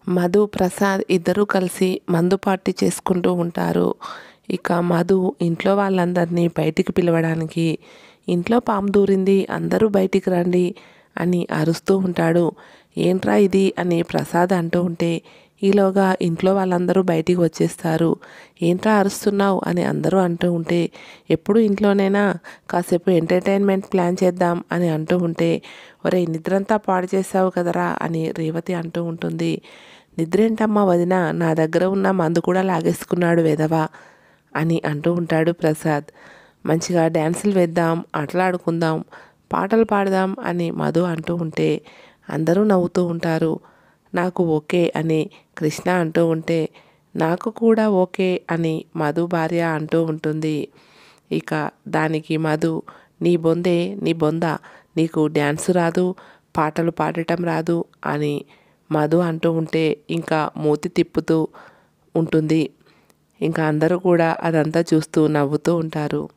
మధు ప్రసాద్ ఇద్దరూ కలిసి మందు పార్టీ చేసుకుంటూ ఉంటారు ఇక మధు ఇంట్లో వాళ్ళందరినీ బయటికి పిలవడానికి ఇంట్లో పాము దూరింది అందరూ బయటికి రండి అని అరుస్తూ ఉంటాడు ఏంట్రా ఇది అని ప్రసాద్ అంటూ ఉంటే ఈలోగా ఇంట్లో వాళ్ళందరూ బయటికి వచ్చేస్తారు ఏంట్రా అరుస్తున్నావు అని అందరూ అంటూ ఉంటే ఎప్పుడు ఇంట్లోనైనా కాసేపు ఎంటర్టైన్మెంట్ ప్లాన్ చేద్దాం అని అంటూ ఉంటే ఒరే నిద్రంతా పాడు చేసావు కదరా అని రేవతి అంటూ ఉంటుంది నిద్రేంటమ్మా వదిన నా దగ్గర ఉన్న మందు కూడా లాగేసుకున్నాడు వెధవా అని అంటూ ఉంటాడు ప్రసాద్ మంచిగా డ్యాన్సులు వేద్దాం ఆటలాడుకుందాం పాటలు పాడదాం అని మధు అంటూ ఉంటే అందరూ నవ్వుతూ ఉంటారు నాకు ఓకే అని కృష్ణ అంటూ ఉంటే నాకు కూడా ఓకే అని మధు భార్య అంటూ ఉంటుంది ఇక దానికి మధు నీ బొందే నీ బొంద నీకు డ్యాన్సు రాదు పాటలు పాడటం రాదు అని మధు అంటూ ఉంటే ఇంకా మూతి తిప్పుతూ ఉంటుంది ఇంకా అందరూ కూడా అదంతా చూస్తూ నవ్వుతూ ఉంటారు